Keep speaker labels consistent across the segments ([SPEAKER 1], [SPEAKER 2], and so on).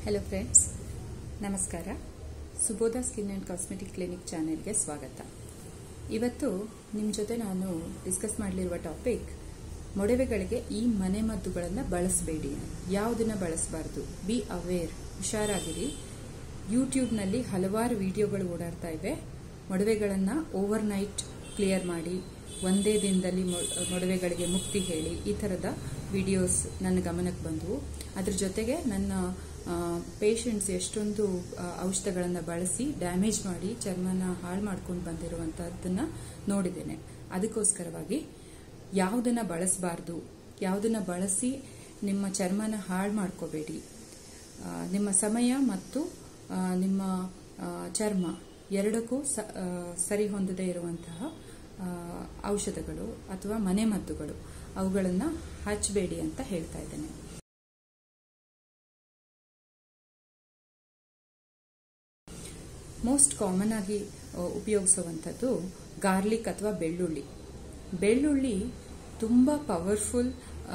[SPEAKER 1] hello friends ನಮಸ್ಕಾರ Subodha skin and cosmetic clinic ಚಾನೆಲ್ಗೆ ಸ್ವಾಗತ ಇವತ್ತು ನಿಮ್ಮ ಜೊತೆ ನಾನು ಡಿಸ್ಕಸ್ ಮಾಡಲಿರುವ ಟಾಪಿಕ್ ಮೊಡವೆಗಳಿಗೆ ಈ ಮನೆಮದ್ದುಗಳನ್ನು ಬಳಸಬೇಡಿ ಯಾವುದನ್ನು ಬಳಸಬಾರ್ದು ಬಿ ಅವೇರ್ ಹುಷಾರಾಗಿರಿ ಯೂಟ್ಯೂಬ್ನಲ್ಲಿ ಹಲವಾರು ವಿಡಿಯೋಗಳು ಓಡಾಡ್ತಾ ಇವೆ ಮೊಡವೆಗಳನ್ನು ಓವರ್ ನೈಟ್ ಕ್ಲಿಯರ್ ಮಾಡಿ ಒಂದೇ ದಿನದಲ್ಲಿ ಮೊ- ಮೊಡವೆಗಳಿಗೆ ಮುಕ್ತಿ ಹೇಳಿ ಈ ಥರದ ವಿಡಿಯೋಸ್ ನನ್ನ ಗಮನಕ್ಕೆ ಬಂದವು ಅದ್ರ ಜೊತೆಗೆ ನನ್ನ ಪೇಷಂಟ್ಸ್ ಎಷ್ಟೊಂದು ಔಷಧಗಳನ್ನು ಬಳಸಿ ಡ್ಯಾಮೇಜ್ ಮಾಡಿ ಚರ್ಮನ ಹಾಳು ಮಾಡ್ಕೊಂಡು ಬಂದಿರುವಂಥದ್ದನ್ನು ನೋಡಿದ್ದೇನೆ ಅದಕ್ಕೋಸ್ಕರವಾಗಿ ಯಾವುದನ್ನು ಬಳಸಬಾರ್ದು ಯಾವುದನ್ನು ಬಳಸಿ ನಿಮ್ಮ ಚರ್ಮನ ಹಾಳು ಮಾಡ್ಕೋಬೇಡಿ ಆ, ನಿಮ್ಮ ಸಮಯ ಮತ್ತು ಆ, ನಿಮ್ಮ ಆ, ಚರ್ಮ ಎರಡಕ್ಕೂ ಸ- ಆ, ಸರಿ ಹೊಂದದೇ ಇರುವಂತಹ ಆ, ಔಷಧಗಳು ಅಥವಾ ಮನೆಮದ್ದುಗಳು ಅವುಗಳನ್ನು ಹಚ್ಚಬೇಡಿ ಅಂತ ಹೇಳ್ತಾ ಇದ್ದೇನೆ ಮೋಸ್ಟ್ ಕಾಮನ್ ಆಗಿ ಆ, ಉಪಯೋಗಿಸುವಂಥದ್ದು ಗಾರ್ಲಿಕ್ ಅಥವಾ ಬೆಳ್ಳುಳ್ಳಿ ಬೆಳ್ಳುಳ್ಳಿ ತುಂಬ ಪವರ್ಫುಲ್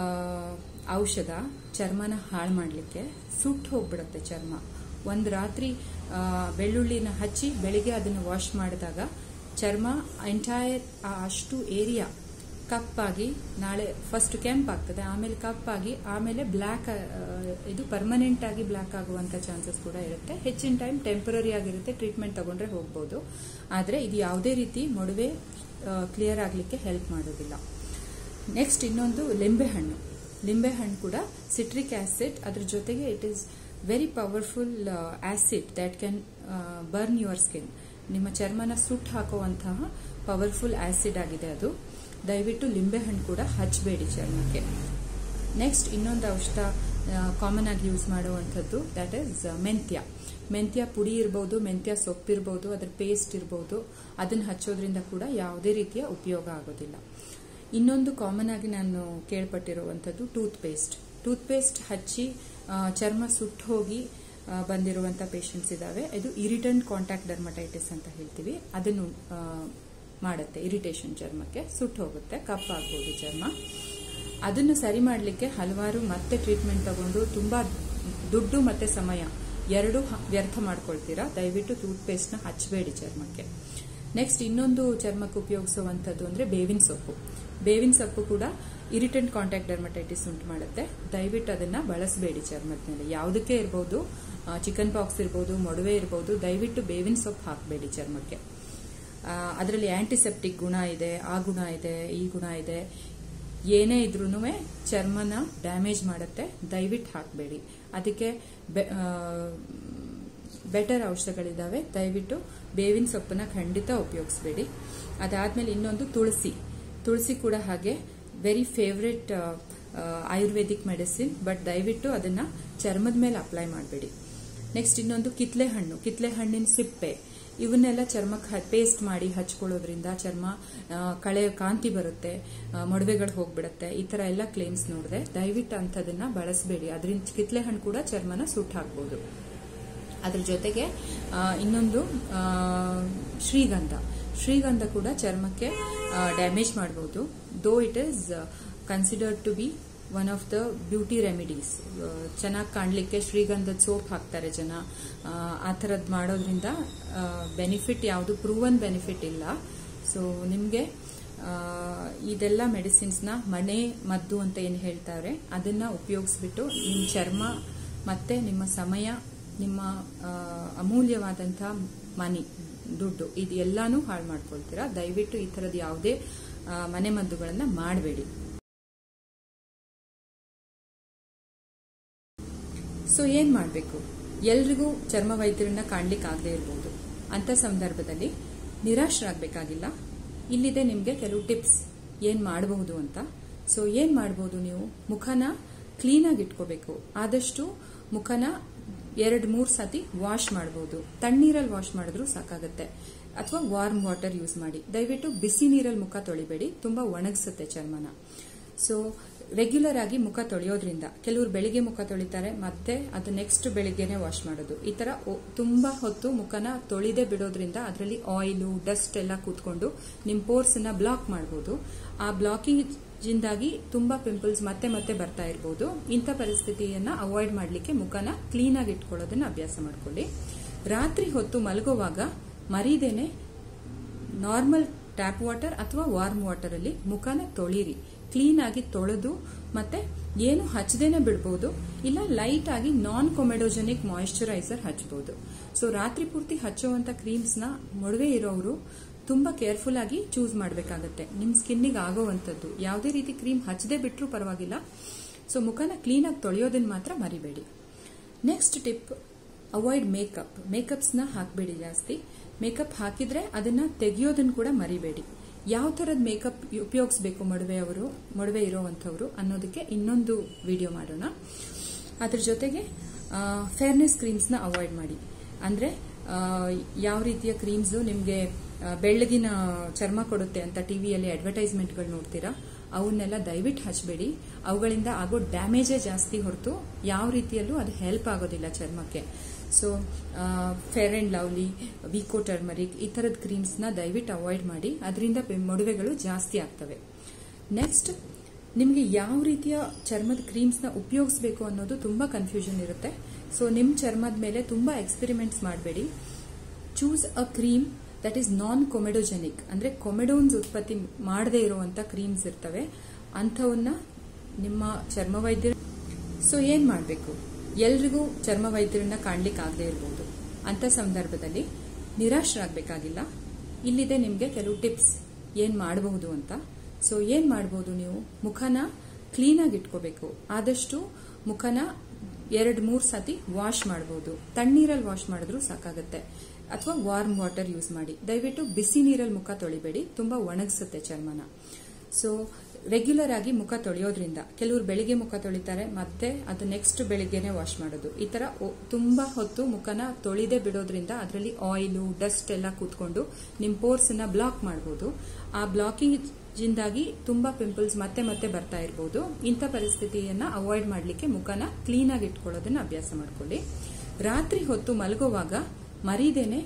[SPEAKER 1] ಔಷಧ ಚರ್ಮನ ಹಾಳು ಮಾಡಲಿಕ್ಕೆ ಸುಟ್ಟು ಹೋಗ್ಬಿಡುತ್ತೆ ಚರ್ಮ ಒಂದು ರಾತ್ರಿ ಆ, ಬೆಳ್ಳುಳ್ಳಿನ ಹಚ್ಚಿ ಬೆಳಿಗ್ಗೆ ಅದನ್ನು ವಾಶ್ ಮಾಡಿದಾಗ ಚರ್ಮ ಎಂಟೈರ್ ಅಷ್ಟು ಏರಿಯಾ ಕಪ್ಪಾಗಿ ನಾಳೆ ಫಸ್ಟ್ ಕೆಂಪಾಗ್ತದೆ ಆಮೇಲೆ ಕಪ್ಪಾಗಿ ಆಮೇಲೆ ಬ್ಲ್ಯಾಕ್ ಇದು ಪರ್ಮನೆಂಟ್ ಆಗಿ ಬ್ಲ್ಯಾಕ್ ಆಗುವಂತ ಚಾನ್ಸಸ್ ಕೂಡ ಇರುತ್ತೆ ಹೆಚ್ಚಿನ ಟೈಮ್ ಟೆಂಪರರಿ ಆಗಿರುತ್ತೆ ಟ್ರೀಟ್ಮೆಂಟ್ ತಗೊಂಡ್ರೆ ಹೋಗ್ಬೋದು ಆದರೆ ಇದು ಯಾವುದೇ ರೀತಿ ಮೊಡವೆ ಕ್ಲಿಯರ್ ಆಗಲಿಕ್ಕೆ ಹೆಲ್ಪ್ ಮಾಡೋದಿಲ್ಲ ನೆಕ್ಸ್ಟ್ ಇನ್ನೊಂದು ಲಿಂಬೆಹಣ್ಣು ಲಿಂಬೆಹಣ್ಣು ಕೂಡ ಸಿಟ್ರಿಕ್ ಆಸಿಡ್ ಅದ್ರ ಜೊತೆಗೆ it is very powerful acid that can burn your skin ನಿಮ್ಮ ಚರ್ಮನ ಸುಟ್ಟು ಹಾಕುವಂತಹ ಪವರ್ಫುಲ್ ಆಸಿಡ್ ಆಗಿದೆ ಅದು ದಯವಿಟ್ಟು ಲಿಂಬೆಹಣ್ಣು ಕೂಡ ಹಚ್ಚಬೇಡಿ ಚರ್ಮಕ್ಕೆ ನೆಕ್ಸ್ಟ್ ಇನ್ನೊಂದು ಔಷಧ ಕಾಮನ್ ಆಗಿ ಯೂಸ್ ಮಾಡುವಂಥದ್ದು ದಟ್ ಈಸ್ ಮೆಂತ್ಯ ಮೆಂತ್ಯ ಪುಡಿ ಇರ್ಬೋದು ಮೆಂತ್ಯ ಸೊಪ್ಪಿರ್ಬೋದು ಅದ್ರ ಪೇಸ್ಟ್ ಇರ್ಬೋದು ಅದನ್ನು ಹಚ್ಚೋದ್ರಿಂದ ಕೂಡ ಯಾವುದೇ ರೀತಿಯ ಉಪಯೋಗ ಆಗೋದಿಲ್ಲ ಇನ್ನೊಂದು ಕಾಮನ್ ಆಗಿ ನಾನು ಕೇಳ್ಪಟ್ಟಿರುವಂಥದ್ದು ಟೂತ್ ಪೇಸ್ಟ್ ಟೂತ್ ಪೇಸ್ಟ್ ಹಚ್ಚಿ ಆ, ಚರ್ಮ ಸುಟ್ಟು ಹೋಗಿ ಆ, ಬಂದಿರುವಂಥ ಪೇಷಂಟ್ಸ್ ಇದ್ದಾವೆ ಇದು ಇರಿಟೆಂಟ್ ಕಾಂಟ್ಯಾಕ್ಟ್ ಡರ್ಮಟೈಟಿಸ್ ಅಂತ ಹೇಳ್ತೀವಿ ಅದನ್ನು ಆ, ಮಾಡುತ್ತೆ ಇರಿಟೇಷನ್ ಚರ್ಮಕ್ಕೆ ಸುಟ್ಟು ಹೋಗುತ್ತೆ ಕಪ್ಪಾಗ್ಬೋದು ಚರ್ಮ ಅದನ್ನು ಸರಿ ಮಾಡಲಿಕ್ಕೆ ಹಲವಾರು ಮತ್ತೆ ಟ್ರೀಟ್ಮೆಂಟ್ ತಗೊಂಡು ತುಂಬಾ ದುಡ್ಡು ಮತ್ತೆ ಸಮಯ ಎರಡು ಹ- ವ್ಯರ್ಥ ಮಾಡ್ಕೊಳ್ತೀರಾ ದಯವಿಟ್ಟು ಟೂತ್ ಪೇಸ್ಟ್ನ ಹಚ್ಚಬೇಡಿ ಚರ್ಮಕ್ಕೆ ನೆಕ್ಸ್ಟ್ ಇನ್ನೊಂದು ಚರ್ಮಕ್ಕೆ ಉಪಯೋಗಿಸುವಂಥದ್ದು ಅಂದ್ರೆ ಬೇವಿನ ಸೊಪ್ಪು ಬೇವಿನ ಸೊಪ್ಪು ಕೂಡ ಇರಿಟೆಂಟ್ ಕಾಂಟ್ಯಾಕ್ಟ್ ಡರ್ಮಟೈಟಿಸ್ ಉಂಟು ಮಾಡುತ್ತೆ ದಯವಿಟ್ಟು ಅದನ್ನ ಬಳಸಬೇಡಿ ಚರ್ಮದ ಮೇಲೆ ಯಾವುದಕ್ಕೆ ಇರ್ಬೋದು ಚಿಕನ್ ಪಾಕ್ಸ್ ಇರ್ಬೋದು ಮೊಡವೆ ಇರ್ಬೋದು ದಯವಿಟ್ಟು ಬೇವಿನ ಸೊಪ್ಪು ಹಾಕಬೇಡಿ ಚರ್ಮಕ್ಕೆ ಅದರಲ್ಲಿ ಆಂಟಿಸೆಪ್ಟಿಕ್ ಗುಣ ಇದೆ ಆ ಗುಣ ಇದೆ ಈ ಗುಣ ಇದೆ ಏನೇ ಇದ್ರೂ ಚರ್ಮನ ಡ್ಯಾಮೇಜ್ ಮಾಡುತ್ತೆ ದಯವಿಟ್ಟು ಹಾಕಬೇಡಿ ಅದಕ್ಕೆ ಬೆಟರ್ ಔಷಧಗಳಿದ್ದಾವೆ ದಯವಿಟ್ಟು ಬೇವಿನ ಸೊಪ್ಪನ್ನ ಖಂಡಿತ ಉಪಯೋಗಿಸಬೇಡಿ ಅದಾದ್ಮೇಲೆ ಇನ್ನೊಂದು ತುಳಸಿ ತುಳಸಿ ಕೂಡ ಹಾಗೆ very favourite Ayurvedic medicine but ದಯವಿಟ್ಟು ಅದನ್ನ ಚರ್ಮದ ಮೇಲೆ ಅಪ್ಲೈ ಮಾಡಬೇಡಿ ನೆಕ್ಸ್ಟ್ ಇನ್ನೊಂದು ಕಿತ್ಲೆ ಹಣ್ಣು ಕಿತ್ಲೆ ಹಣ್ಣಿನ ಸಿಪ್ಪೆ ಇವನ್ನೆಲ್ಲ ಚರ್ಮಕ್ಕೆ ಪೇಸ್ಟ್ ಮಾಡಿ ಹಚ್ಕೊಳ್ಳೋದ್ರಿಂದ ಚರ್ಮ ಆ, ಕಳೆ ಕಾಂತಿ ಬರುತ್ತೆ ಆ, ಮೊಡವೆಗಳು ಹೋಗ್ಬಿಡುತ್ತೆ ಈ ತರ ಎಲ್ಲ ಕ್ಲೇಮ್ಸ್ ನೋಡಿದೆ ದಯವಿಟ್ಟು ಅಂಥದನ್ನ ಬಳಸಬೇಡಿ ಅದರಿಂದ ಕಿತ್ಲೆ ಹಣ್ಣು ಕೂಡ ಚರ್ಮನ ಸುಟ್ಟು ಹಾಕ್ಬೋದು ಅದ್ರ ಜೊತೆಗೆ ಆ, ಇನ್ನೊಂದು ಆ, ಶ್ರೀಗಂಧ ಶ್ರೀಗಂಧ ಕೂಡ ಚರ್ಮಕ್ಕೆ ಡ್ಯಾಮೇಜ್ ಮಾಡಬಹುದು though it is considered to be one of the beauty remedies ಚೆನ್ನಾಗಿ ಕಾಣಲಿಕ್ಕೆ ಶ್ರೀಗಂಧದ ಸೋಪ್ ಹಾಕ್ತಾರೆ ಜನ ಆ, ಆ ಥರದ್ದು ಮಾಡೋದ್ರಿಂದ ಬೆನಿಫಿಟ್ ಯಾವುದು ಪ್ರೂವನ್ ಬೆನಿಫಿಟ್ ಇಲ್ಲ ಸೊ ನಿಮಗೆ ಇದೆಲ್ಲ ಮೆಡಿಸಿನ್ಸ್ನ ಮನೆ ಮದ್ದು ಅಂತ ಏನು ಹೇಳ್ತಾರೆ ಅದನ್ನ ಉಪಯೋಗಿಸ್ಬಿಟ್ಟು ನಿಮ್ಮ ಚರ್ಮ ಮತ್ತೆ ನಿಮ್ಮ ಸಮಯ ನಿಮ್ಮ ಆ, ಅಮೂಲ್ಯವಾದಂಥ ಮನಿ ದುಡ್ಡು ಇದು ಎಲ್ಲಾನು ಹಾಳು ಮಾಡ್ಕೊಳ್ತೀರಾ ದಯವಿಟ್ಟು ಈ ಥರದ ಯಾವುದೇ ಆ, ಮನೆ ಮದ್ದುಗಳನ್ನ ಮಾಡಬೇಡಿ ಸೊ ಏನ್ ಮಾಡಬೇಕು ಎಲ್ರಿಗೂ ಚರ್ಮ ವೈದ್ಯರನ್ನ ಕಾಣ್ಲಿಕ್ಕೆ ಆಗದೆ ಇರಬಹುದು ಅಂತ ಸಂದರ್ಭದಲ್ಲಿ ನಿರಾಶರಾಗಬೇಕಾಗಿಲ್ಲ ಇಲ್ಲಿದೆ ನಿಮಗೆ ಕೆಲವು ಟಿಪ್ಸ್ ಏನ್ ಮಾಡಬಹುದು ಅಂತ ಸೊ ಏನ್ ಮಾಡಬಹುದು ನೀವು ಮುಖನ ಕ್ಲೀನಾಗಿ ಇಟ್ಕೋಬೇಕು ಆದಷ್ಟು ಮುಖನ ಎರಡ್ ಮೂರ್ ಸತಿ ವಾಶ್ ಮಾಡಬಹುದು ತಣ್ಣೀರಲ್ಲಿ ವಾಶ್ ಮಾಡಿದ್ರು ಸಾಕಾಗುತ್ತೆ ಅಥವಾ ವಾರ್ಮ್ ವಾಟರ್ ಯೂಸ್ ಮಾಡಿ ದಯವಿಟ್ಟು ಬಿಸಿ ನೀರಲ್ಲಿ ಮುಖ ತೊಳಿಬೇಡಿ ತುಂಬಾ ಒಣಗಿಸುತ್ತೆ ಚರ್ಮನ ಸೊ ರೆಗ್ಯುಲರ್ ಆಗಿ ಮುಖ ತೊಳೆಯೋದ್ರಿಂದ ಕೆಲವರು ಬೆಳಿಗ್ಗೆ ಮುಖ ತೊಳಿತಾರೆ ಮತ್ತೆ ಅದು ನೆಕ್ಸ್ಟ್ ಬೆಳಿಗ್ಗೆನೆ ವಾಶ್ ಮಾಡೋದು ಈ ತರ ಒ- ತುಂಬಾ ಹೊತ್ತು ಮುಖನ ತೊಳಿದೆ ಬಿಡೋದ್ರಿಂದ ಅದರಲ್ಲಿ ಆಯಿಲು ಡಸ್ಟ್ ಎಲ್ಲ ಕೂತ್ಕೊಂಡು ನಿಮ್ ಪೋರ್ಸ್ ನ ಬ್ಲಾಕ್ ಮಾಡಬಹುದು ಆ ಬ್ಲಾಕಿಂಗ್ ಜಿಂದಾಗಿ ತುಂಬಾ ಪಿಂಪಲ್ಸ್ ಮತ್ತೆ ಮತ್ತೆ ಬರ್ತಾ ಇರಬಹುದು ಇಂಥ ಪರಿಸ್ಥಿತಿಯನ್ನ ಅವಾಯ್ಡ್ ಮಾಡಲಿಕ್ಕೆ ಮುಖನ ಕ್ಲೀನ್ ಆಗಿ ಇಟ್ಕೊಳ್ಳೋದನ್ನ ಅಭ್ಯಾಸ ಮಾಡ್ಕೊಳ್ಳಿ ರಾತ್ರಿ ಹೊತ್ತು ಮಲಗುವಾಗ ಮರೀದೇನೆ ನಾರ್ಮಲ್ ಟ್ಯಾಪ್ ವಾಟರ್ ಅಥವಾ ವಾರ್ಮ್ ವಾಟರ್ ಅಲ್ಲಿ ಮುಖನ ತೊಳಿರಿ ಕ್ಲೀನ್ ಆಗಿ ತೊಳೆದು ಮತ್ತೆ ಏನು ಹಚ್ಚದೇನೆ ಬಿಡಬಹುದು ಇಲ್ಲ ಲೈಟ್ ಆಗಿ ನಾನ್ ಕೊಮೆಡೋಜೆನಿಕ್ ಮಾಯಿಶ್ಚರೈಸರ್ ಹಚ್ಚಬಹುದು ಸೊ ರಾತ್ರಿ ಪೂರ್ತಿ ಹಚ್ಚುವಂತ ಕ್ರೀಮ್ಸ್ ನ ಮೊಡವೆ ಇರೋರು ತುಂಬಾ ಕೇರ್ಫುಲ್ ಆಗಿ ಚೂಸ್ ಮಾಡಬೇಕಾಗತ್ತೆ ನಿಮ್ ಸ್ಕಿನ್ನಿಗೆ ಆಗೋವಂಥದ್ದು ಯಾವುದೇ ರೀತಿ ಕ್ರೀಮ್ ಹಚ್ಚದೆ ಬಿಟ್ಟರೂ ಪರವಾಗಿಲ್ಲ ಸೊ ಮುಖನ ಕ್ಲೀನ್ ಆಗಿ ತೊಳೆಯೋದನ್ನ ಮಾತ್ರ ಮರಿಬೇಡಿ ನೆಕ್ಸ್ಟ್ ಟಿಪ್ ಅವಾಯ್ಡ್ ಮೇಕಪ್ ಮೇಕಪ್ಸ್ನ ಹಾಕಬೇಡಿ ಜಾಸ್ತಿ ಮೇಕಪ್ ಹಾಕಿದ್ರೆ ಅದನ್ನ ತೆಗೆಯೋದನ್ನ ಕೂಡ ಮರಿಬೇಡಿ ಯಾವ ಥರದ ಮೇಕಪ್ ಉಪಯೋಗಿಸಬೇಕು ಮಡುವೆಯವರು ಮಡುವೆ ಇರೋವಂಥವ್ರು ಅನ್ನೋದಕ್ಕೆ ಇನ್ನೊಂದು ವಿಡಿಯೋ ಮಾಡೋಣ ಅದ್ರ ಜೊತೆಗೆ ಫೇರ್ನೆಸ್ ಕ್ರೀಮ್ಸ್ನ ಅವಾಯ್ಡ್ ಮಾಡಿ ಅಂದ್ರೆ ಯಾವ ರೀತಿಯ ಕ್ರೀಮ್ಸ್ ನಿಮಗೆ ಬೆಳ್ಳಗಿನ ಚರ್ಮ ಕೊಡುತ್ತೆ ಅಂತ ಟಿವಿಯಲ್ಲಿ ಅಡ್ವರ್ಟೈಸ್ಮೆಂಟ್ಗಳು ನೋಡ್ತೀರಾ ಅವನ್ನೆಲ್ಲ ದಯವಿಟ್ಟು ಹಚ್ಚಬೇಡಿ ಅವುಗಳಿಂದ ಆಗೋ ಡ್ಯಾಮೇಜೇ ಜಾಸ್ತಿ ಹೊರತು ಯಾವ ರೀತಿಯಲ್ಲೂ ಅದು ಹೆಲ್ಪ್ ಆಗೋದಿಲ್ಲ ಚರ್ಮಕ್ಕೆ so fair and lovely Vicco turmeric ಈ ಥರದ ಕ್ರೀಮ್ಸ್ನ ದಯವಿಟ್ಟು ಅವಾಯ್ಡ್ ಮಾಡಿ ಅದರಿಂದ ಮೊಡವೆಗಳು ಜಾಸ್ತಿ ಆಗ್ತವೆ ನೆಕ್ಸ್ಟ್ ನಿಮಗೆ ಯಾವ ರೀತಿಯ ಚರ್ಮದ ಕ್ರೀಮ್ಸ್ನ ಉಪಯೋಗಿಸಬೇಕು ಅನ್ನೋದು ತುಂಬಾ ಕನ್ಫ್ಯೂಷನ್ ಇರುತ್ತೆ ಸೊ ನಿಮ್ಮ ಚರ್ಮದ ಮೇಲೆ ತುಂಬಾ ಎಕ್ಸ್ಪೆರಿಮೆಂಟ್ಸ್ ಮಾಡಬೇಡಿ choose a cream that is non comedogenic ಅಂದ್ರೆ ಕೊಮೆಡೋನ್ಸ್ ಉತ್ಪತ್ತಿ ಮಾಡದೇ ಇರುವಂತ ಕ್ರೀಮ್ಸ್ ಇರ್ತವೆ ಅಂಥವನ್ನ ನಿಮ್ಮ ಚರ್ಮ ವೈದ್ಯರು ಸೊ ಏನ್ ಮಾಡಬೇಕು ಎಲ್ರಿಗೂ ಚರ್ಮ ವೈದ್ಯರನ್ನ ಕಾಣ್ಲಿಕ್ಕೆ ಆಗದೆ ಇರಬಹುದು ಅಂತ ಸಂದರ್ಭದಲ್ಲಿ ನಿರಾಶರಾಗಬೇಕಾಗಿಲ್ಲ ಇಲ್ಲಿದೆ ನಿಮಗೆ ಕೆಲವು ಟಿಪ್ಸ್ ಏನ್ ಮಾಡಬಹುದು ಅಂತ ಸೊ ಏನ್ ಮಾಡಬಹುದು ನೀವು ಮುಖನ ಕ್ಲೀನ್ ಆಗಿ ಇಟ್ಕೋಬೇಕು ಆದಷ್ಟು ಮುಖನ ಎರಡ್ ಮೂರ್ ಸತಿ ವಾಶ್ ಮಾಡಬಹುದು ತಣ್ಣೀರಲ್ಲಿ ವಾಶ್ ಮಾಡಿದ್ರು ಸಾಕಾಗುತ್ತೆ ಅಥವಾ ವಾರ್ಮ್ ವಾಟರ್ ಯೂಸ್ ಮಾಡಿ ದಯವಿಟ್ಟು ಬಿಸಿ ನೀರಲ್ಲಿ ಮುಖ ತೊಳಿಬೇಡಿ ತುಂಬಾ ಒಣಗಿಸುತ್ತೆ ಚರ್ಮನ ಸೊ ರೆಗ್ಯುಲರ್ ಆಗಿ ಮುಖ ತೊಳೆಯೋದ್ರಿಂದ ಕೆಲವರು ಬೆಳಿಗ್ಗೆ ಮುಖ ತೊಳಿತಾರೆ ಮತ್ತೆ ಅದು ನೆಕ್ಸ್ಟ್ ಬೆಳಿಗ್ಗೆನೆ ವಾಶ್ ಮಾಡೋದು ಈ ತರ ತುಂಬಾ ಹೊತ್ತು ಮುಖನ ತೊಳಿದೆ ಬಿಡೋದ್ರಿಂದ ಅದರಲ್ಲಿ ಆಯಿಲು ಡಸ್ಟ್ ಎಲ್ಲ ಕೂತ್ಕೊಂಡು ನಿಮ್ ಪೋರ್ಸ್ ನ ಬ್ಲಾಕ್ ಮಾಡಬಹುದು ಆ ಬ್ಲಾಕಿಂಗ್ ಜಿಂದಾಗಿ ತುಂಬಾ ಪಿಂಪಲ್ಸ್ ಮತ್ತೆ ಮತ್ತೆ ಬರ್ತಾ ಇರಬಹುದು ಇಂಥ ಪರಿಸ್ಥಿತಿಯನ್ನ ಅವಾಯ್ಡ್ ಮಾಡಲಿಕ್ಕೆ ಮುಖನ ಕ್ಲೀನ್ ಆಗಿ ಇಟ್ಕೊಳ್ಳೋದನ್ನ ಅಭ್ಯಾಸ ಮಾಡ್ಕೊಳ್ಳಿ ರಾತ್ರಿ ಹೊತ್ತು ಮಲಗುವಾಗ ಮರೀದೇನೆ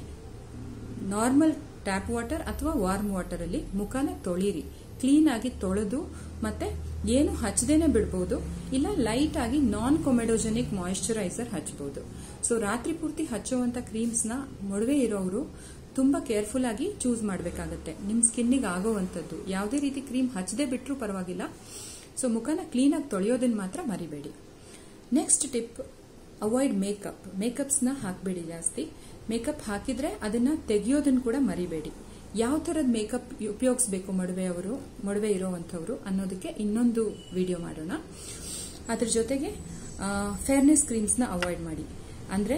[SPEAKER 1] ನಾರ್ಮಲ್ ಟ್ಯಾಪ್ ವಾಟರ್ ಅಥವಾ ವಾರ್ಮ್ ವಾಟರ್ ಅಲ್ಲಿ ಮುಖನ ತೊಳಿರಿ ಕ್ಲೀನ್ ಆಗಿ ತೊಳೆದು ಮತ್ತೆ ಏನು ಹಚ್ಚದೇನೆ ಬಿಡಬಹುದು ಇಲ್ಲ ಲೈಟ್ ಆಗಿ ನಾನ್ ಕೊಮೆಡೋಜೆನಿಕ್ ಮಾಯಿಶ್ಚರೈಸರ್ ಹಚ್ಚಬಹುದು ಸೊ ರಾತ್ರಿ ಪೂರ್ತಿ ಹಚ್ಚುವಂತ ಕ್ರೀಮ್ಸ್ ನ ಮೊಡವೆ ಇರೋರು ತುಂಬಾ ಕೇರ್ಫುಲ್ ಆಗಿ ಚೂಸ್ ಮಾಡಬೇಕಾಗತ್ತೆ ನಿಮ್ ಸ್ಕಿನ್ನಿಗೆ ಆಗೋವಂಥದ್ದು ಯಾವುದೇ ರೀತಿ ಕ್ರೀಮ್ ಹಚ್ಚದೆ ಬಿಟ್ಟರೂ ಪರವಾಗಿಲ್ಲ ಸೊ ಮುಖನ ಕ್ಲೀನ್ ಆಗಿ ತೊಳೆಯೋದನ್ನ ಮಾತ್ರ ಮರಿಬೇಡಿ ನೆಕ್ಸ್ಟ್ ಟಿಪ್ ಅವಾಯ್ಡ್ ಮೇಕಪ್ ಮೇಕಪ್ಸ್ನ ಹಾಕಬೇಡಿ ಜಾಸ್ತಿ ಮೇಕಪ್ ಹಾಕಿದ್ರೆ ಅದನ್ನ ತೆಗೆಯೋದನ್ನ ಕೂಡ ಮರಿಬೇಡಿ ಯಾವ ಥರದ ಮೇಕಪ್ ಉಪಯೋಗಿಸಬೇಕು ಮಡುವೆಯವರು ಮಡುವೆ ಇರೋವಂಥವ್ರು ಅನ್ನೋದಕ್ಕೆ ಇನ್ನೊಂದು ವಿಡಿಯೋ ಮಾಡೋಣ ಅದ್ರ ಜೊತೆಗೆ ಫೇರ್ನೆಸ್ ಕ್ರೀಮ್ಸ್ನ ಅವಾಯ್ಡ್ ಮಾಡಿ ಅಂದ್ರೆ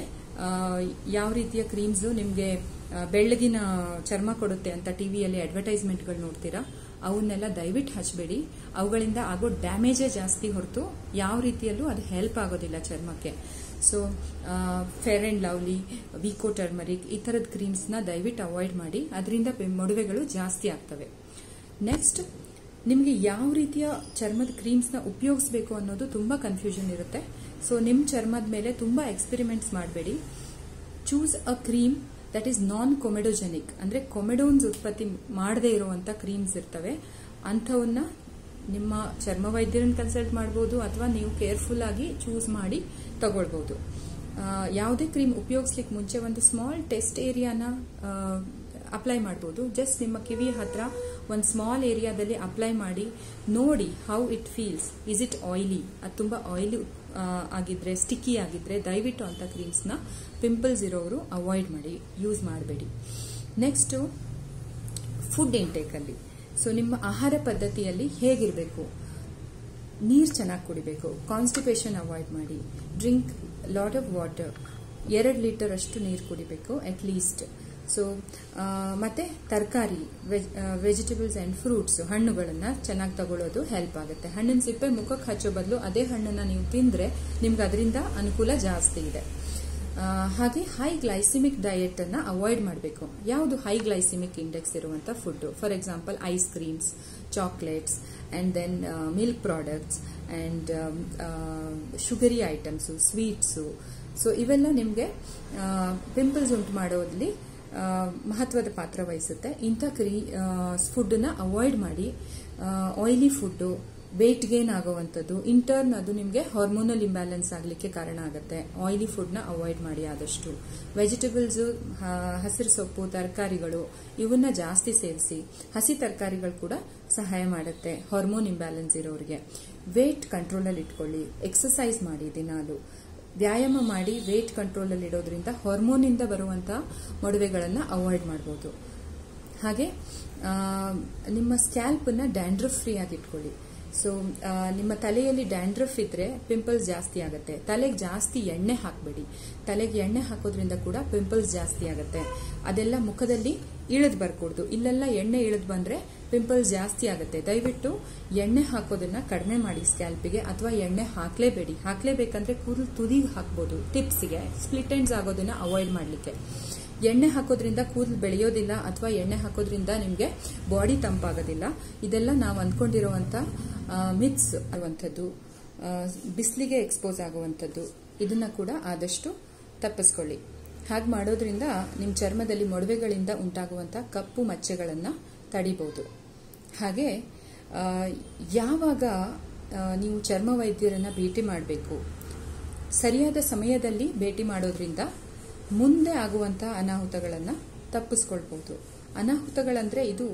[SPEAKER 1] ಯಾವ ರೀತಿಯ ಕ್ರೀಮ್ಸ್ ನಿಮಗೆ ಬೆಳ್ಳಗಿನ ಚರ್ಮ ಕೊಡುತ್ತೆ ಅಂತ ಟಿವಿಯಲ್ಲಿ ಅಡ್ವರ್ಟೈಸ್ಮೆಂಟ್ಗಳು ನೋಡ್ತೀರಾ ಅವನ್ನೆಲ್ಲ ದಯವಿಟ್ಟು ಹಚ್ಚಬೇಡಿ ಅವುಗಳಿಂದ ಆಗೋ ಡ್ಯಾಮೇಜೇ ಜಾಸ್ತಿ ಹೊರತು ಯಾವ ರೀತಿಯಲ್ಲೂ ಅದು ಹೆಲ್ಪ್ ಆಗೋದಿಲ್ಲ ಚರ್ಮಕ್ಕೆ so fair and lovely Vicco turmeric ಈ ಥರದ ಕ್ರೀಮ್ಸ್ನ ದಯವಿಟ್ಟು ಅವಾಯ್ಡ್ ಮಾಡಿ ಅದರಿಂದ ಮೊಡವೆಗಳು ಜಾಸ್ತಿ ಆಗ್ತವೆ ನೆಕ್ಸ್ಟ್ ನಿಮಗೆ ಯಾವ ರೀತಿಯ ಚರ್ಮದ ಕ್ರೀಮ್ಸ್ನ ಉಪಯೋಗಿಸಬೇಕು ಅನ್ನೋದು ತುಂಬಾ ಕನ್ಫ್ಯೂಷನ್ ಇರುತ್ತೆ ಸೊ ನಿಮ್ಮ ಚರ್ಮದ ಮೇಲೆ ತುಂಬಾ ಎಕ್ಸ್ಪೆರಿಮೆಂಟ್ಸ್ ಮಾಡಬೇಡಿ choose a cream that is non comedogenic ಅಂದ್ರೆ ಕೊಮೆಡೋನ್ಸ್ ಉತ್ಪತ್ತಿ ಮಾಡದೇ ಇರುವಂತ ಕ್ರೀಮ್ಸ್ ಇರ್ತವೆ ಅಂಥವನ್ನ ನಿಮ್ಮ ಚರ್ಮ ವೈದ್ಯರನ್ನ ಕನ್ಸಲ್ಟ್ ಮಾಡಬಹುದು ಅಥವಾ ನೀವು ಕೇರ್ಫುಲ್ ಆಗಿ ಚೂಸ್ ಮಾಡಿ ತಗೊಳ್ಬಹುದು ಯಾವುದೇ ಕ್ರೀಮ್ ಉಪಯೋಗಿಸ್ಲಿಕ್ಕೆ ಮುಂಚೆ ಒಂದು ಸ್ಮಾಲ್ ಟೆಸ್ಟ್ ಏರಿಯಾನ ಅಪ್ಲೈ ಮಾಡಬಹುದು ಜಸ್ಟ್ ನಿಮ್ಮ ಕಿವಿಯ ಹತ್ರ ಒಂದು ಸ್ಮಾಲ್ ಏರಿಯಾದಲ್ಲಿ ಅಪ್ಲೈ ಮಾಡಿ ನೋಡಿ how it feels is it oily ಅದು ತುಂಬಾ ಆಯಿಲಿ ಆಗಿದ್ರೆ ಸ್ಟಿಕ್ಕಿ ಆಗಿದ್ರೆ ದಯವಿಟ್ಟು ಅಂತ ಕ್ರೀಮ್ಸ್ನ ಪಿಂಪಲ್ಸ್ ಇರೋರು ಅವಾಯ್ಡ್ ಮಾಡಿ ಯೂಸ್ ಮಾಡಬೇಡಿ ನೆಕ್ಸ್ಟ್ ಫುಡ್ ಇಂಟೇಕಲ್ಲಿ ಸೊ ನಿಮ್ಮ ಆಹಾರ ಪದ್ಧತಿಯಲ್ಲಿ ಹೇಗಿರಬೇಕು ನೀರು ಚೆನ್ನಾಗಿ ಕುಡಿಬೇಕು ಕಾನ್ಸ್ಟಿಪೇಷನ್ ಅವಾಯ್ಡ್ ಮಾಡಿ ಡ್ರಿಂಕ್ ಲಾಟ್ ಆಫ್ ವಾಟರ್ ಎರಡು ಲೀಟರ್ ಅಷ್ಟು ನೀರು ಕುಡಿಬೇಕು ಅಟ್ ಲೀಸ್ಟ್ ಸೊ ಮತ್ತೆ ತರಕಾರಿ ವೆಜಿಟೇಬಲ್ಸ್ ಅಂಡ್ ಫ್ರೂಟ್ಸ್ ಹಣ್ಣುಗಳನ್ನ ಚೆನ್ನಾಗಿ ತಗೊಳ್ಳೋದು ಹೆಲ್ಪ್ ಆಗುತ್ತೆ ಹಣ್ಣಿನ ಸಿಪ್ಪೆ ಮುಖಕ್ಕೆ ಹಚ್ಚೋ ಬದಲು ಅದೇ ಹಣ್ಣನ್ನ ನೀವು ತಿಂದ್ರೆ ನಿಮ್ಗೆ ಅದರಿಂದ ಅನುಕೂಲ ಜಾಸ್ತಿ ಇದೆ ಹಾಗೆ ಹೈ ಗ್ಲೈಸಿಮಿಕ್ ಡಯಟ್ ಅನ್ನ ಅವಾಯ್ಡ್ ಮಾಡಬೇಕು ಯಾವುದು ಹೈ ಗ್ಲೈಸಿಮಿಕ್ ಇಂಡೆಕ್ಸ್ ಇರುವಂತ food for example ice creams chocolates and then milk products and sugary items sweets so ಇವೆಲ್ಲ ನಿಮಗೆ ಪಿಂಪಲ್ಸ್ ಉಂಟು ಮಾಡೋದ್ರಲ್ಲಿ ಮಹತ್ವದ ಪಾತ್ರ ವಹಿಸುತ್ತೆ ಇಂಥ ಕ್ರೀ ಫುಡ್ನ ಅವಾಯ್ಡ್ ಮಾಡಿ ಆಯಿಲಿ ಫುಡ್ಡು ವೆಯ್ಟ್ ಗೇನ್ ಆಗುವಂಥದ್ದು ಇಂಟರ್ನ್ ಅದು ನಿಮಗೆ ಹಾರ್ಮೋನಲ್ ಇಂಬ್ಯಾಲೆನ್ಸ್ ಆಗಲಿಕ್ಕೆ ಕಾರಣ ಆಗುತ್ತೆ ಆಯಿಲಿ ಫುಡ್ನ ಅವಾಯ್ಡ್ ಮಾಡಿ ಆದಷ್ಟು ವೆಜಿಟೇಬಲ್ಸು ಹಸಿರು ಸೊಪ್ಪು ತರಕಾರಿಗಳು ಇವನ್ನ ಜಾಸ್ತಿ ಸೇವಿಸಿ ಹಸಿ ತರಕಾರಿಗಳು ಕೂಡ ಸಹಾಯ ಮಾಡುತ್ತೆ ಹಾರ್ಮೋನ್ ಇಂಬ್ಯಾಲೆನ್ಸ್ ಇರೋರಿಗೆ ವೇಟ್ ಕಂಟ್ರೋಲಲ್ಲಿ ಇಟ್ಕೊಳ್ಳಿ ಎಕ್ಸಸೈಸ್ ಮಾಡಿ ದಿನಾಲು ವ್ಯಾಯಾಮ ಮಾಡಿ ವೇಟ್ ಕಂಟ್ರೋಲಲ್ಲಿ ಇಡೋದ್ರಿಂದ ಹಾರ್ಮೋನಿಂದ ಬರುವಂಥ ಮೊಡವೆಗಳನ್ನು ಅವಾಯ್ಡ್ ಮಾಡ್ಬೋದು ಹಾಗೆ ನಿಮ್ಮ ಸ್ಕ್ಯಾಲ್ಪನ್ನ ಡ್ಯಾಂಡ್ರಫ್ ಫ್ರೀ ಆಗಿ ಇಟ್ಕೊಳ್ಳಿ ಸೊ ನಿಮ್ಮ ತಲೆಯಲ್ಲಿ ಡ್ಯಾಂಡ್ರಫ್ ಇದ್ರೆ ಪಿಂಪಲ್ಸ್ ಜಾಸ್ತಿ ಆಗುತ್ತೆ ತಲೆಗೆ ಜಾಸ್ತಿ ಎಣ್ಣೆ ಹಾಕಬೇಡಿ ತಲೆಗೆ ಎಣ್ಣೆ ಹಾಕೋದ್ರಿಂದ ಕೂಡ ಪಿಂಪಲ್ಸ್ ಜಾಸ್ತಿ ಆಗುತ್ತೆ ಅದೆಲ್ಲ ಮುಖದಲ್ಲಿ ಇಳಿದು ಬರ್ಕೊಡ್ದು ಇಲ್ಲೆಲ್ಲ ಎಣ್ಣೆ ಇಳಿದು ಬಂದ್ರೆ ಪಿಂಪಲ್ಸ್ ಜಾಸ್ತಿ ಆಗುತ್ತೆ ದಯವಿಟ್ಟು ಎಣ್ಣೆ ಹಾಕೋದನ್ನ ಕಡಿಮೆ ಮಾಡಿ ಸ್ಕ್ಯಾಲ್ಪಿಗೆ ಅಥವಾ ಎಣ್ಣೆ ಹಾಕ್ಲೇಬೇಡಿ ಹಾಕ್ಲೇಬೇಕಂದ್ರೆ ಕೂದಲು ತುದಿಗೆ ಹಾಕ್ಬೋದು ಟಿಪ್ಸ್ಗೆ ಸ್ಪ್ಲಿಟ್ ಎಂಡ್ಸ್ ಆಗೋದನ್ನ ಅವಾಯ್ಡ್ ಮಾಡಲಿಕ್ಕೆ ಎಣ್ಣೆ ಹಾಕೋದ್ರಿಂದ ಕೂದಲು ಬೆಳೆಯೋದಿಲ್ಲ ಅಥವಾ ಎಣ್ಣೆ ಹಾಕೋದ್ರಿಂದ ನಿಮಗೆ ಬಾಡಿ ತಂಪಾಗೋದಿಲ್ಲ ಇದೆಲ್ಲ ನಾವು ಅಂದ್ಕೊಂಡಿರುವಂಥ ಮಿತ್ಸ್ ಆಗುವಂಥದ್ದು ಬಿಸಿಲಿಗೆ ಎಕ್ಸ್ಪೋಸ್ ಆಗುವಂಥದ್ದು ಇದನ್ನ ಕೂಡ ಆದಷ್ಟು ತಪ್ಪಿಸ್ಕೊಳ್ಳಿ ಹಾಗೆ ಮಾಡೋದ್ರಿಂದ ನಿಮ್ಮ ಚರ್ಮದಲ್ಲಿ ಮೊಡವೆಗಳಿಂದ ಉಂಟಾಗುವಂಥ ಕಪ್ಪು ಮಚ್ಚೆಗಳನ್ನು ತಡಿಬಹುದು ಹಾಗೆ ಯಾವಾಗ ನೀವು ಚರ್ಮ ವೈದ್ಯರನ್ನ ಭೇಟಿ ಮಾಡಬೇಕು ಸರಿಯಾದ ಸಮಯದಲ್ಲಿ ಭೇಟಿ ಮಾಡೋದ್ರಿಂದ ಮುಂದೆ ಆಗುವಂಥ ಅನಾಹುತಗಳನ್ನು ತಪ್ಪಿಸ್ಕೊಳ್ಬಹುದು ಅನಾಹುತಗಳಂದ್ರೆ ಇದು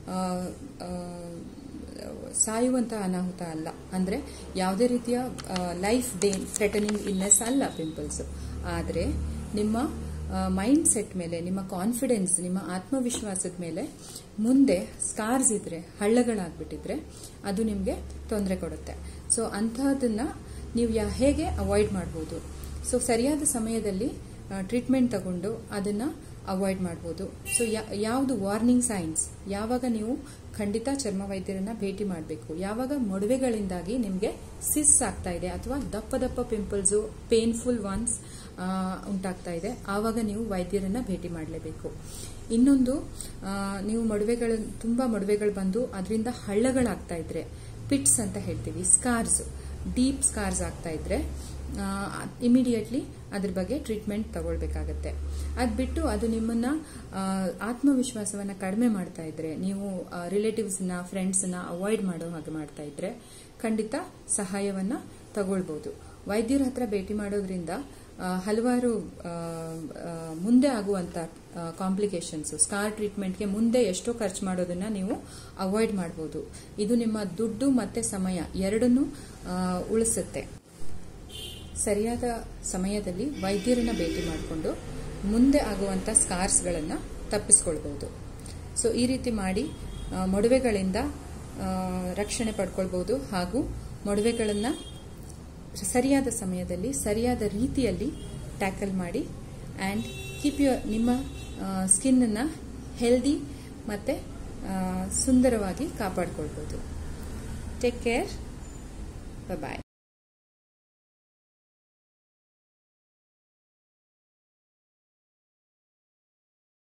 [SPEAKER 1] ಸಾಯುವಂಥ ಅನಾಹುತ ಅಲ್ಲ ಅಂದರೆ ಯಾವುದೇ ರೀತಿಯ ಲೈಫ್ ಡೇ ಥ್ರೆಟನಿಂಗ್ ಇಲ್ನೆಸ್ ಅಲ್ಲ ಪಿಂಪಲ್ಸ್ ಆದರೆ ನಿಮ್ಮ ಮೈಂಡ್ ಸೆಟ್ ಮೇಲೆ ನಿಮ್ಮ ಕಾನ್ಫಿಡೆನ್ಸ್ ನಿಮ್ಮ ಆತ್ಮವಿಶ್ವಾಸದ ಮೇಲೆ ಮುಂದೆ ಸ್ಕಾರ್ಸ್ ಇದ್ರೆ ಹಳ್ಳಗಳಾಗ್ಬಿಟ್ಟಿದ್ರೆ ಅದು ನಿಮಗೆ ತೊಂದರೆ ಕೊಡುತ್ತೆ ಸೊ ಅಂಥದನ್ನ ನೀವು ಯಾ ಹೇಗೆ ಅವಾಯ್ಡ್ ಮಾಡ್ಬೋದು ಸೊ ಸರಿಯಾದ ಸಮಯದಲ್ಲಿ ಟ್ರೀಟ್ಮೆಂಟ್ ತಗೊಂಡು ಅದನ್ನ ಅವಾಯ್ಡ್ ಮಾಡ್ಬೋದು ಸೊ ಯಾವುದು ವಾರ್ನಿಂಗ್ ಸೈನ್ಸ್ ಯಾವಾಗ ನೀವು ಖಂಡಿತ ಚರ್ಮ ವೈದ್ಯರನ್ನ ಭೇಟಿ ಮಾಡಬೇಕು ಯಾವಾಗ ಮೊಡವೆಗಳಿಂದಾಗಿ ನಿಮಗೆ ಸಿಸ್ ಆಗ್ತಾ ಇದೆ ಅಥವಾ ದಪ್ಪ ದಪ್ಪ ಪಿಂಪಲ್ಸು ಪೇನ್ಫುಲ್ ಒನ್ಸ್ ಉಂಟಾಗ್ತಾ ಇದೆ ಆವಾಗ ನೀವು ವೈದ್ಯರನ್ನ ಭೇಟಿ ಮಾಡಲೇಬೇಕು ಇನ್ನೊಂದು ನೀವು ಮೊಡವೆಗಳು ತುಂಬಾ ಮೊಡವೆಗಳು ಬಂದು ಅದರಿಂದ ಹಳ್ಳಗಳಾಗ್ತಾ ಇದ್ರೆ ಪಿಟ್ಸ್ ಅಂತ ಹೇಳ್ತೀವಿ ಸ್ಕಾರ್ಸ್ ಡೀಪ್ ಸ್ಕಾರ್ಸ್ ಆಗ್ತಾ ಇದ್ರೆ ಇಮಿಡಿಯೇಟ್ಲಿ ಅದ್ರ ಬಗ್ಗೆ ಟ್ರೀಟ್ಮೆಂಟ್ ತಗೊಳ್ಬೇಕಾಗತ್ತೆ ಅದು ಬಿಟ್ಟು ಅದು ನಿಮ್ಮನ್ನ ಆತ್ಮವಿಶ್ವಾಸವನ್ನ ಕಡಿಮೆ ಮಾಡ್ತಾ ಇದ್ರೆ ನೀವು ರಿಲೇಟಿವ್ಸ್ನ ಫ್ರೆಂಡ್ಸ್ನ ಅವಾಯ್ಡ್ ಮಾಡೋ ಹಾಗೆ ಮಾಡ್ತಾ ಇದ್ರೆ ಖಂಡಿತ ಸಹಾಯವನ್ನ ತಗೊಳ್ಬಹುದು ವೈದ್ಯರ ಹತ್ರ ಭೇಟಿ ಮಾಡೋದ್ರಿಂದ ಹಲವಾರು ಮುಂದೆ ಆಗುವಂತ ಕಾಂಪ್ಲಿಕೇಶನ್ಸ್ ಸ್ಕಾರ್ ಟ್ರೀಟ್ಮೆಂಟ್ಗೆ ಮುಂದೆ ಎಷ್ಟೋ ಖರ್ಚು ಮಾಡೋದನ್ನ ನೀವು ಅವಾಯ್ಡ್ ಮಾಡಬಹುದು ಇದು ನಿಮ್ಮ ದುಡ್ಡು ಮತ್ತೆ ಸಮಯ ಎರಡನ್ನೂ ಉಳಿಸುತ್ತೆ ಸರಿಯಾದ ಸಮಯದಲ್ಲಿ ವೈದ್ಯರನ್ನ ಭೇಟಿ ಮಾಡಿಕೊಂಡು ಮುಂದೆ ಆಗುವಂಥ ಸ್ಕಾರ್ಸ್ಗಳನ್ನು ತಪ್ಪಿಸ್ಕೊಳ್ಬಹುದು ಸೊ ಈ ರೀತಿ ಮಾಡಿ ಮೊಡವೆಗಳಿಂದ ರಕ್ಷಣೆ ಪಡ್ಕೊಳ್ಬಹುದು ಹಾಗೂ ಮೊಡವೆಗಳನ್ನು ಸರಿಯಾದ ಸಮಯದಲ್ಲಿ ಸರಿಯಾದ ರೀತಿಯಲ್ಲಿ ಟ್ಯಾಕಲ್ ಮಾಡಿ ಆ್ಯಂಡ್ ಕೀಪ್ ಯು ನಿಮ್ಮ ಸ್ಕಿನ್ನನ್ನು ಹೆಲ್ದಿ ಮತ್ತು ಸುಂದರವಾಗಿ ಕಾಪಾಡ್ಕೊಳ್ಬೋದು ಟೇಕ್ ಕೇರ್ ಬಾಯ್